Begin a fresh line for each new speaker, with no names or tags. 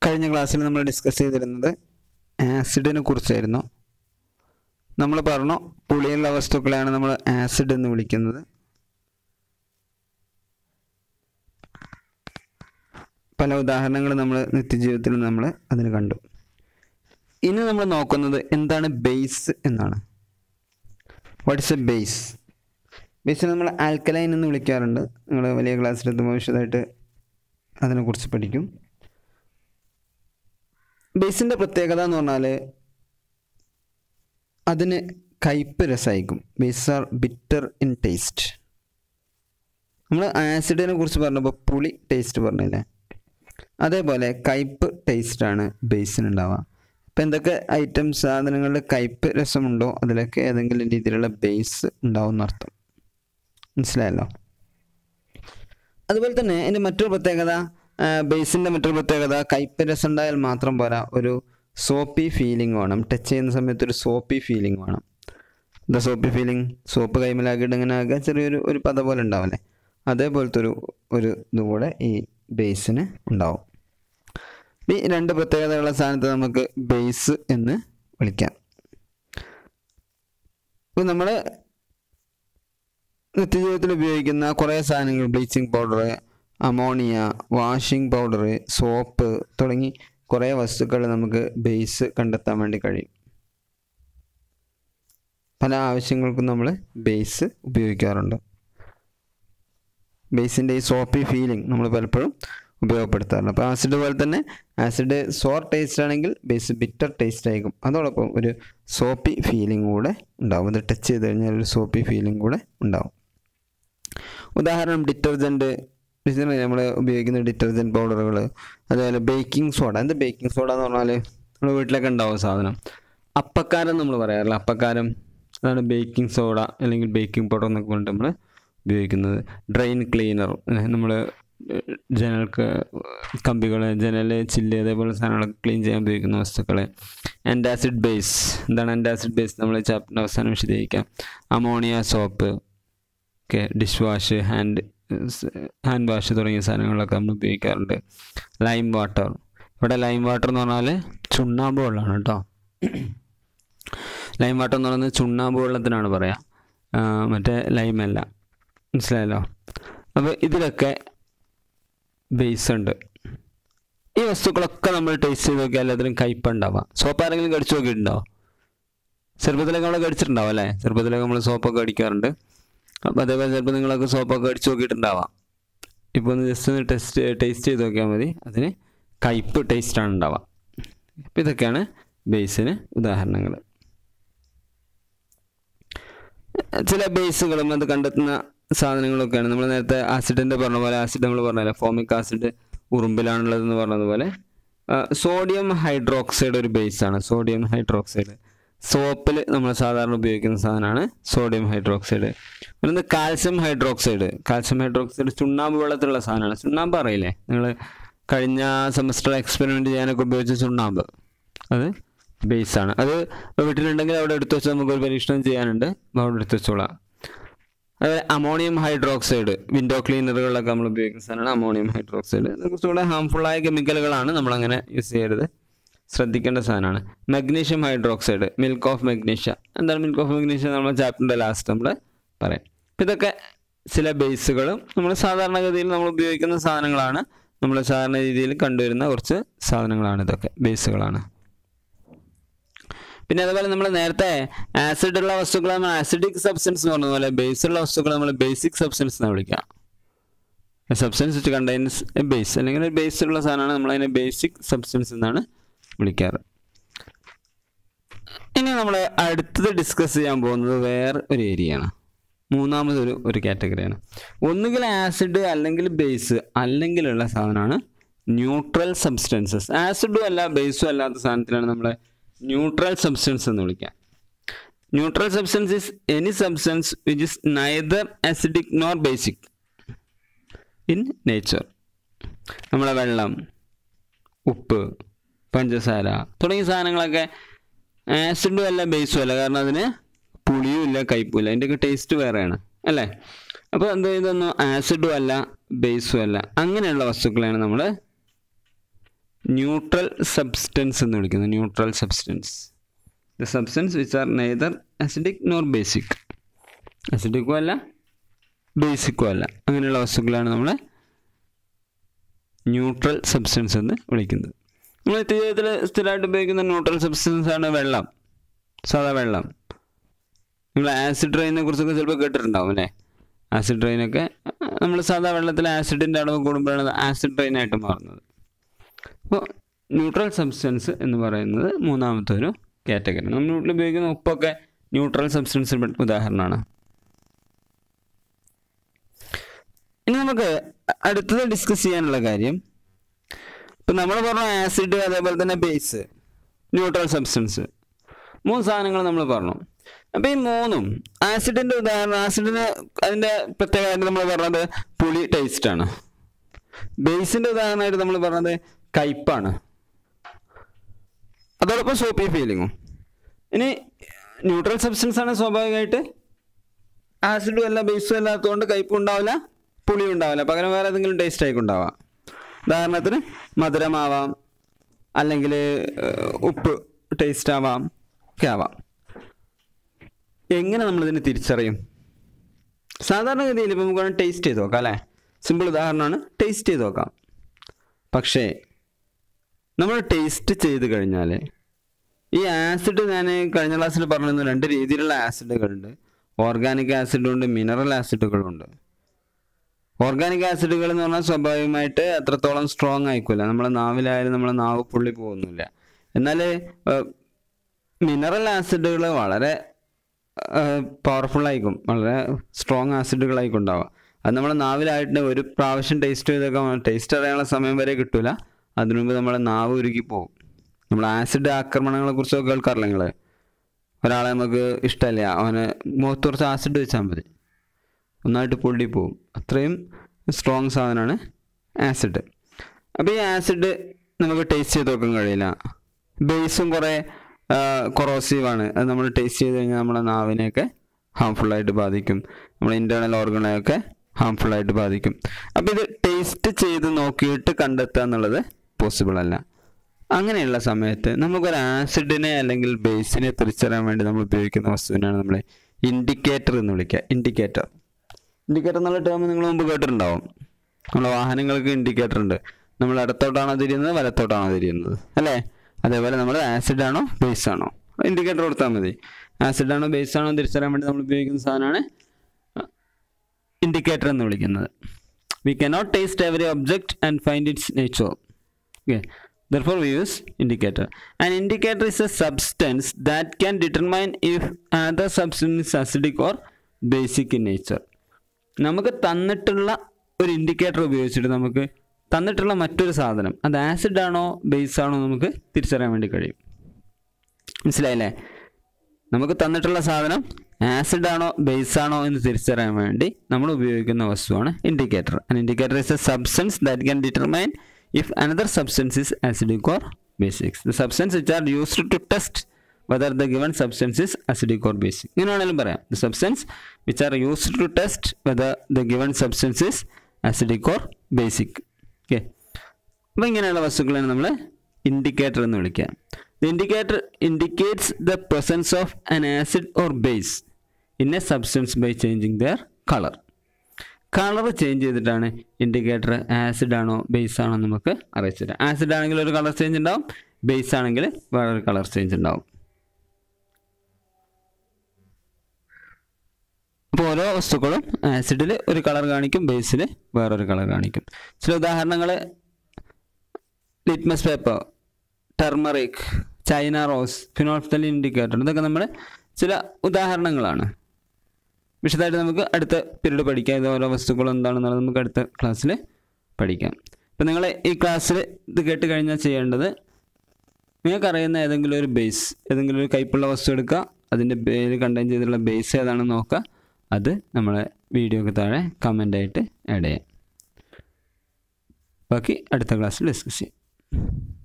കഴിഞ്ഞ ക്ലാസ്സിൽ നമ്മൾ ഡിസ്കസ് ചെയ്തിരുന്നത് ആസിഡിനെ കുറിച്ചായിരുന്നു നമ്മൾ പറഞ്ഞു പുളിയുള്ള വസ്തുക്കളെയാണ് നമ്മൾ ആസിഡ് എന്ന് വിളിക്കുന്നത് പല ഉദാഹരണങ്ങൾ നമ്മൾ നിത്യജീവിതത്തിൽ നമ്മൾ അതിന് കണ്ടു ഇനി നമ്മൾ നോക്കുന്നത് എന്താണ് ബേസ് എന്നാണ് വാട്ട് ഇസ് എ ബേസ് ബേസിനെ നമ്മൾ ആൽക്കലൈൻ എന്ന് വിളിക്കാറുണ്ട് നിങ്ങൾ വലിയ ക്ലാസ്സിലെത്തുമ്പോൾ വിശദമായിട്ട് അതിനെക്കുറിച്ച് പഠിക്കും ബേസിൻ്റെ പ്രത്യേകത എന്ന് പറഞ്ഞാൽ അതിന് കയ്പ്പ് രസമായിരിക്കും base are bitter in taste നമ്മൾ ആസിഡിനെ കുറിച്ച് പറഞ്ഞപ്പോൾ പുളി ടേസ്റ്റ് പറഞ്ഞില്ലേ അതേപോലെ കയ്പ്പ് ടേസ്റ്റാണ് ബേസിനുണ്ടാവുക ഇപ്പം എന്തൊക്കെ ഐറ്റംസ് സാധനങ്ങളിൽ കയ്പ്പ് രസമുണ്ടോ അതിലൊക്കെ ഏതെങ്കിലും രീതിയിലുള്ള ബേസ് ഉണ്ടാവും എന്നർത്ഥം മനസ്സിലായല്ലോ അതുപോലെ തന്നെ ഇതിൻ്റെ മറ്റൊരു പ്രത്യേകത ബേസിൻ്റെ മറ്റൊരു പ്രത്യേകത കയ്പ്പ് രസം ഉണ്ടായാൽ മാത്രം പോരാ ഒരു സോപ്പി ഫീലിംഗ് വേണം ടച്ച് ചെയ്യുന്ന സമയത്ത് ഒരു സോപ്പി ഫീലിംഗ് വേണം എന്താ സോപ്പി ഫീലിംഗ് സോപ്പ് കൈമലാക്കിയിട്ട് ഇങ്ങനെ ആകുക ചെറിയൊരു ഒരു പത പോലെ ഉണ്ടാവില്ലേ അതേപോലത്തെ ഒരു ഒരു ഇതും കൂടെ ഈ ബേസിന് ഉണ്ടാവും ഈ രണ്ട് പ്രത്യേകതകളുള്ള സ്ഥാനത്ത് നമുക്ക് ബേസ് എന്ന് വിളിക്കാം ഇപ്പം നമ്മൾ നിത്യജീവിതത്തിൽ ഉപയോഗിക്കുന്ന കുറേ സാധനങ്ങൾ bleaching powder ammonia washing powder soap തുടങ്ങി കുറേ വസ്തുക്കൾ നമുക്ക് ബേസ് കണ്ടെത്താൻ വേണ്ടി കഴിയും പല ആവശ്യങ്ങൾക്കും നമ്മൾ ബേസ് ഉപയോഗിക്കാറുണ്ട് ബേസിൻ്റെ ഈ സോപ്പി ഫീലിംഗ് നമ്മൾ പലപ്പോഴും ഉപയോഗപ്പെടുത്താറുണ്ട് അപ്പോൾ ആസിഡ് പോലെ തന്നെ ആസിഡ് സോർ ടേസ്റ്റ് ആണെങ്കിൽ ബേസ് ബിറ്റർ ടേസ്റ്റ് ആയിരിക്കും അതോടൊപ്പം ഒരു സോപ്പി ഫീലിംഗ് കൂടെ ഉണ്ടാവും ഇത് ടച്ച് ചെയ്ത് കഴിഞ്ഞാൽ ഒരു സോപ്പി ഫീലിംഗ് കൂടെ ഉണ്ടാവും ഉദാഹരണം ഡിറ്റർജൻറ്റ് നമ്മൾ ഉപയോഗിക്കുന്ന ഡിറ്റർജൻറ്റ് പൗഡറുകൾ അതുപോലെ ബേക്കിംഗ് സോഡ എന്താ ബേക്കിംഗ് സോഡ എന്ന് പറഞ്ഞാൽ നമ്മുടെ വീട്ടിലൊക്കെ ഉണ്ടാവും സാധനം അപ്പക്കാരം നമ്മൾ പറയാറില്ല അപ്പക്കാരം അതാണ് ബേക്കിംഗ് സോഡ അല്ലെങ്കിൽ ബേക്കിംഗ് പൗഡർ എന്നൊക്കെ കൊണ്ട് നമ്മൾ ഉപയോഗിക്കുന്നത് ഡ്രെയിൻ ക്ലീനർ നമ്മൾ ജനൽക്ക് കമ്പികൾ ജനൽ ചില്ല് അതേപോലെ സാധനങ്ങളൊക്കെ ക്ലീൻ ചെയ്യാൻ ഉപയോഗിക്കുന്ന വസ്തുക്കൾ ആൻറ്റാസിഡ് ബേസ് എന്താണ് ആൻറ്റാസിഡ് ബേസ് നമ്മൾ ചാപ്റ്ററിൻ്റെ അവസാനം വിശദീകരിക്കാം അമോണിയ സോപ്പ് ഒക്കെ dish wash hand hand wash തുടങ്ങിയ സാധനങ്ങളൊക്കെ നമ്മൾ ഉപയോഗിക്കാറുണ്ട് ലൈം വാട്ടർ ഇവിടെ ലൈം വാട്ടർ എന്ന് പറഞ്ഞാൽ ചുണ്ണാമ്പ് വെള്ളമാണ് കേട്ടോ ലൈം വാട്ടർ എന്ന് പറയുന്നത് ചുണ്ണാമ്പ് വെള്ളത്തിനാണ് പറയാം മറ്റേ ലൈമല്ല മനസ്സിലായല്ലോ അപ്പോൾ ഇതിലൊക്കെ ബേസ് ഉണ്ട് ഈ വസ്തുക്കളൊക്കെ നമ്മൾ ടേസ്റ്റ് ചെയ്ത് നോക്കിയാൽ എല്ലാത്തിലും കയ്പുണ്ടാവാം സോപ്പ് ആരെങ്കിലും കടിച്ചു നോക്കിയിട്ടുണ്ടോ ചെറുപ്പത്തിലൊക്കെ നമ്മൾ കടിച്ചിട്ടുണ്ടാവും അല്ലേ ചെറുപ്പത്തിലൊക്കെ നമ്മൾ സോപ്പൊക്കെ അടിക്കാറുണ്ട് അപ്പോൾ അതേപോലെ ചിലപ്പോൾ നിങ്ങളൊക്കെ സോപ്പൊക്കെ അടിച്ചു നോക്കിയിട്ടുണ്ടാവാം ഇപ്പോൾ ഒന്ന് ജസ്റ്റ് ഒന്ന് ടെസ്റ്റ് ടേസ്റ്റ് ചെയ്ത് നോക്കിയാൽ മതി അതിന് കയ്പ് ടേസ്റ്റാണ് ഉണ്ടാവുക അപ്പോൾ ഇതൊക്കെയാണ് ബേസിന് ഉദാഹരണങ്ങൾ ചില ബേസുകളും അത് കണ്ടെത്തുന്ന സാധനങ്ങളൊക്കെയാണ് നമ്മൾ നേരത്തെ ആസിഡിൻ്റെ പറഞ്ഞ പോലെ ആസിഡ് നമ്മൾ പറഞ്ഞല്ലോ ഫോമിക് ആസിഡ് ഉറുമ്പിലാണുള്ളതെന്ന് പറഞ്ഞതുപോലെ സോഡിയം ഹൈഡ്രോക്സൈഡ് ഒരു ബേസാണ് സോഡിയം ഹൈഡ്രോക്സൈഡ് സോപ്പിൽ നമ്മൾ സാധാരണ ഉപയോഗിക്കുന്ന സാധനമാണ് സോഡിയം ഹൈഡ്രോക്സൈഡ് പിന്നെ കാൽസ്യം ഹൈഡ്രോക്സൈഡ് കാൽസ്യം ഹൈഡ്രോക്സൈഡ് ചുണ്ണാമ്പ് വെള്ളത്തിലുള്ള സാധനമാണ് ചുണ്ണാമ്പ് അറിയില്ലേ നിങ്ങൾ കഴിഞ്ഞ സെമസ്റ്റർ എക്സ്പെരിമെൻറ്റ് ചെയ്യാനൊക്കെ ഉപയോഗിച്ച ചുണ്ണാമ്പ് അത് ബേസാണ് അത് വീട്ടിലുണ്ടെങ്കിൽ അവിടെ എടുത്തു വെച്ചാൽ നമുക്കൊരു പരീക്ഷണം ചെയ്യാനുണ്ട് അവിടെ എടുത്തു വെച്ചോളാം അതുപോലെ അമോണിയം ഹൈഡ്രോക്സൈഡ് വിൻഡോ ക്ലീനറുകളിലൊക്കെ നമ്മൾ ഉപയോഗിക്കുന്ന സാധനമാണ് അമോണിയം ഹൈഡ്രോക്സൈഡ് കുറച്ചുകൂടെ ഹാംഫുള്ളായ കെമിക്കലുകളാണ് നമ്മളങ്ങനെ യൂസ് ചെയ്യരുത് ശ്രദ്ധിക്കേണ്ട സാധനമാണ് magnesium hydroxide milk of magnesia എന്താണ് മിൽക്ക് ഓഫ് മഗ്നീഷ്യ നമ്മൾ ചാപ്റ്ററിൻ്റെ ലാസ്റ്റ് നമ്മൾ പറയാം അപ്പം ഇതൊക്കെ ചില ബേസുകളും നമ്മൾ സാധാരണഗതിയിൽ നമ്മൾ ഉപയോഗിക്കുന്ന സാധനങ്ങളാണ് നമ്മൾ സാധാരണ രീതിയിൽ കണ്ടുവരുന്ന കുറച്ച് സാധനങ്ങളാണ് ഇതൊക്കെ ബേസുകളാണ് പിന്നെ അതുപോലെ നമ്മൾ നേരത്തെ ആസിഡ് ഉള്ള വസ്തുക്കൾ നമ്മൾ ആസിഡിക് സബ്സ്റ്റൻസ് എന്ന് പറഞ്ഞ പോലെ ബേസ് ഉള്ള വസ്തുക്കൾ നമ്മൾ ബേസിക് സബ്സ്റ്റൻസ് എന്ന് വിളിക്കാം substance which contains a base അല്ലെങ്കിൽ ഒരു ബേസ് ഉള്ള സാധനമാണ് നമ്മൾ അതിനെ ബേസിക് സബ്സ്റ്റൻസ് എന്നാണ് വിളിക്കാറ് ഇനി നമ്മൾ അടുത്തത് ഡിസ്കസ് ചെയ്യാൻ പോകുന്നത് വേറെ ഒരു ഏരിയയാണ് മൂന്നാമതൊരു ഒരു കാറ്റഗറിയാണ് ഒന്നുകിൽ ആസിഡ് അല്ലെങ്കിൽ ബേസ് അല്ലെങ്കിലുള്ള സാധനമാണ് ന്യൂട്രൽ സബ്സ്റ്റൻസസ് ആസിഡും അല്ല ബേസും അല്ലാത്ത സാധനത്തിലാണ് നമ്മൾ ന്യൂട്രൽ സബ്സ്റ്റൻസ് എന്ന് വിളിക്കാം neutral substance is any substance which is neither acidic nor basic in nature നമ്മളെ വെള്ളം ഉപ്പ് പഞ്ചസാര തുടങ്ങിയ സാധനങ്ങളൊക്കെ ആസിഡും അല്ല ബേസും അല്ല കാരണം അതിന് പുളിയും ഇല്ല കയ്പും ഇല്ല അതിൻ്റെയൊക്കെ ടേസ്റ്റ് വേറെയാണ് അല്ലേ അപ്പോൾ എന്താ ഇതൊന്നും ആസിഡും അല്ല ബേസും അല്ല അങ്ങനെയുള്ള വസ്തുക്കളെയാണ് നമ്മൾ ന്യൂട്രൽ സബ്സ്റ്റൻസ് എന്ന് വിളിക്കുന്നത് neutral substance the substance which are neither acidic nor basic അസിഡിക്കും അല്ല ബേസിക്കും അല്ല അങ്ങനെയുള്ള വസ്തുക്കളാണ് നമ്മൾ ന്യൂട്രൽ സബ്സ്റ്റൻസ് എന്ന് വിളിക്കുന്നത് നമ്മൾ നിത്യജീവിതത്തിൽ സ്ഥിരമായിട്ട് ഉപയോഗിക്കുന്ന ന്യൂട്രൽ സബ്സ്റ്റൻസ് ആണ് വെള്ളം സാധാ വെള്ളം നിങ്ങൾ ആസിഡ് റെയിനെ കുറിച്ചൊക്കെ ചിലപ്പോൾ കേട്ടിട്ടുണ്ടാവും അല്ലേ ആസിഡ് റെയിനൊക്കെ നമ്മൾ സാധാ വെള്ളത്തിൽ ആസിഡിൻ്റെ അളവ് കൂടുമ്പോഴാണ് ആസിഡ് റെയിനായിട്ട് മാറുന്നത് അപ്പോൾ ന്യൂട്രൽ സബ്സ്റ്റൻസ് എന്ന് പറയുന്നത് മൂന്നാമത്തെ ഒരു കാറ്റഗറി നമ്മൾ വീട്ടിൽ ഉപയോഗിക്കുന്ന ഉപ്പൊക്കെ ന്യൂട്രൽ സബ്സ്റ്റൻസിന് ഉദാഹരണമാണ് ഇനി നമുക്ക് അടുത്തത് ഡിസ്കസ് ചെയ്യാനുള്ള കാര്യം ഇപ്പം നമ്മൾ പറഞ്ഞ ആസിഡ് അതേപോലെ തന്നെ ബേസ് ന്യൂട്രൽ സബ്സ്റ്റൻസ് മൂന്ന് സാധനങ്ങൾ നമ്മൾ പറഞ്ഞു അപ്പം ഈ മൂന്നും ആസിഡിൻ്റെ ഉദാഹരണം ആസിഡിന് അതിൻ്റെ പ്രത്യേകമായിട്ട് നമ്മൾ പറഞ്ഞത് പുളി ടേസ്റ്റാണ് ബേസിൻ്റെ ഉദാഹരണമായിട്ട് നമ്മൾ പറഞ്ഞത് കയ്പാണ് അതോടൊപ്പം സോപ്പി ഫീലിങ്ങും ഇനി ന്യൂട്രൽ സബ്സ്റ്റൻസ് ആണ് സ്വാഭാവികമായിട്ട് ആസിഡും അല്ല ബേസും അല്ലാത്തതുകൊണ്ട് കയ്പും ഉണ്ടാവില്ല പുളിയും ഉണ്ടാവില്ല പകരം വേറെ ഏതെങ്കിലും ടേസ്റ്റ് ആയിരിക്കും ഉണ്ടാവാം ഉദാഹരണത്തിന് മധുരമാവാം അല്ലെങ്കിൽ ഉപ്പ് ടേസ്റ്റ് ആവാം ഒക്കെ ആവാം എങ്ങനെ നമ്മളിതിനെ തിരിച്ചറിയും സാധാരണഗതിയിൽ ഇപ്പം നമുക്ക് ടേസ്റ്റ് ചെയ്ത് നോക്കാം അല്ലേ സിമ്പിൾ ഉദാഹരണമാണ് ടേസ്റ്റ് ചെയ്ത് നോക്കാം പക്ഷേ നമ്മൾ ടേസ്റ്റ് ചെയ്ത് കഴിഞ്ഞാൽ ഈ ആസിഡ് ഞാൻ കഴിഞ്ഞ ക്ലാസ്സിൽ പറഞ്ഞിരുന്നു രണ്ട് രീതിയിലുള്ള ആസിഡുകളുണ്ട് ഓർഗാനിക് ആസിഡുണ്ട് മിനറൽ ആസിഡുകളുണ്ട് ഓർഗാനിക് ആസിഡുകൾ എന്ന് പറഞ്ഞാൽ സ്വാഭാവികമായിട്ട് അത്രത്തോളം സ്ട്രോങ് ആയിക്കില്ല നമ്മളെ നാവിലായാലും നമ്മളെ നാവ് പുള്ളി പോകുന്നില്ല എന്നാൽ മിനറൽ ആസിഡുകൾ വളരെ പവർഫുൾ ആയിരിക്കും വളരെ സ്ട്രോങ് ആസിഡുകളായിരിക്കും ഉണ്ടാവുക അത് നമ്മുടെ നാവിലായിട്ട് ഒരു പ്രാവശ്യം ടേസ്റ്റ് ചെയ്തൊക്കെ ടേസ്റ്റ് അറിയാനുള്ള സമയം വരെ കിട്ടൂല അതിനു മുമ്പ് നമ്മുടെ നാവ് ഉരുകി പോകും നമ്മൾ ആസിഡ് ആക്രമണങ്ങളെ കുറിച്ചൊക്കെ കേൾക്കാറില്ല നിങ്ങൾ ഒരാളെ നമുക്ക് ഇഷ്ടമല്ല അവന് മുഖത്ത് കുറച്ച് ആസിഡ് വെച്ചാൽ മതി ഒന്നായിട്ട് പൊള്ളി പോകും അത്രയും സ്ട്രോങ് സാധനമാണ് ആസിഡ് അപ്പോൾ ഈ ആസിഡ് നമുക്ക് ടേസ്റ്റ് ചെയ്ത് നോക്കാൻ കഴിയില്ല ബേസും കുറേ കൊറോസീവാണ് അത് നമ്മൾ ടേസ്റ്റ് ചെയ്ത് കഴിഞ്ഞാൽ നമ്മുടെ നാവിനെയൊക്കെ ഹാംഫുള്ളായിട്ട് ബാധിക്കും നമ്മുടെ ഇൻറ്റേർണൽ ഓർഗനെയൊക്കെ ഹാംഫുള്ളായിട്ട് ബാധിക്കും അപ്പോൾ ഇത് ടേസ്റ്റ് ചെയ്ത് നോക്കിയിട്ട് കണ്ടെത്തുക എന്നുള്ളത് പോസിബിൾ അല്ല അങ്ങനെയുള്ള സമയത്ത് നമുക്കൊരു ആസിഡിനെ അല്ലെങ്കിൽ ബേസിനെ തിരിച്ചറിയാൻ വേണ്ടി നമ്മൾ ഉപയോഗിക്കുന്ന വസ്തുവിനാണ് നമ്മൾ ഇൻഡിക്കേറ്റർ എന്ന് വിളിക്കുക ഇൻഡിക്കേറ്റർ ഇൻഡിക്കേറ്റർ എന്നുള്ള ടേം നിങ്ങൾ മുമ്പ് കേട്ടിട്ടുണ്ടാവും നമ്മുടെ വാഹനങ്ങൾക്ക് ഇൻഡിക്കേറ്റർ ഉണ്ട് നമ്മൾ ഇടത്തോട്ടാണോ തിരിയുന്നത് വലത്തോട്ടാണോ തിരിയുന്നത് അല്ലേ അതേപോലെ നമ്മൾ ആസിഡ് ആണോ ബേസ് ആണോ ഇൻഡിക്കേറ്റർ കൊടുത്താൽ മതി ആസിഡ് ആണോ ബേസ് ആണോ തിരിച്ചറിയാൻ വേണ്ടി നമ്മൾ ഉപയോഗിക്കുന്ന സാധനമാണ് ഇൻഡിക്കേറ്റർ എന്ന് വിളിക്കുന്നത് we cannot taste every object and find its nature okay therefore we use indicator an indicator is a substance that can determine if another substance is acidic or basic in nature നമുക്ക് തന്നിട്ടുള്ള ഒരു indicator ഉപയോഗിച്ചിട്ട് നമുക്ക് തന്നിട്ടുള്ള മറ്റൊരു സാധനം അത് acid ആണോ ബേസ് ആണോ നമുക്ക് തിരിച്ചറിയാൻ വേണ്ടി കഴിയും മനസ്സിലായില്ലേ നമുക്ക് തന്നിട്ടുള്ള സാധനം ആസിഡ് ആണോ ബേസ് ആണോ എന്ന് തിരിച്ചറിയാൻ വേണ്ടി നമ്മൾ ഉപയോഗിക്കുന്ന വസ്തുവാണ് indicator an indicator is a substance that can determine if another substance is acidic or basic. The substance which are used to test whether the given substance is acidic or basic. ഇങ്ങനെ വേണമെങ്കിലും പറയാം the substance which are used to test whether the given substance is acidic or basic. Okay അപ്പോൾ ഇങ്ങനെയുള്ള വസ്തുക്കളാണ് നമ്മൾ indicator എന്ന് വിളിക്കുക the indicator indicates the presence of an acid or base in a substance by changing their colour colour change ചെയ്തിട്ടാണ് indicator acid ആണോ base ആണോ നമുക്ക് അറിയിച്ചു തരാം ആസിഡ് ആണെങ്കിൽ ഒരു കളർ ചേഞ്ച് ഉണ്ടാവും ബേസ് ആണെങ്കിൽ വേറൊരു കളർ ചേഞ്ച് ഉണ്ടാവും അപ്പോൾ ഓരോ വസ്തുക്കളും ആസിഡിൽ ഒരു കളർ കാണിക്കും ബേസിൽ വേറൊരു കളർ കാണിക്കും ചില ഉദാഹരണങ്ങൾ litmus paper turmeric China rose phenolphthalein indicator ഇതൊക്കെ നമ്മൾ ചില ഉദാഹരണങ്ങളാണ് വിശദമായിട്ട് നമുക്ക് അടുത്ത പീരീഡ് പഠിക്കാം ഇത് ഓരോ വസ്തുക്കളും എന്താണെന്നുള്ളത് നമുക്ക് അടുത്ത ക്ലാസ്സിൽ പഠിക്കാം ഇപ്പം നിങ്ങൾ ഈ ക്ലാസ്സിൽ ഇത് കേട്ട് കഴിഞ്ഞാൽ ചെയ്യേണ്ടത് നിങ്ങൾക്കറിയുന്ന ഏതെങ്കിലും ഒരു ബേസ് ഏതെങ്കിലും ഒരു കൈപ്പുള്ള വസ്തു എടുക്കുക അതിൻ്റെ പേര് കണ്ടെയ്ൻ ചെയ്തിട്ടുള്ള ബേസ് ഏതാണെന്ന് നോക്കുക അത് നമ്മളെ വീഡിയോക്ക് താഴെ കമൻ്റായിട്ട് ആഡ് ചെയ്യാം ബാക്കി അടുത്ത ക്ലാസ്സിൽ ഡിസ്കസ് ചെയ്യാം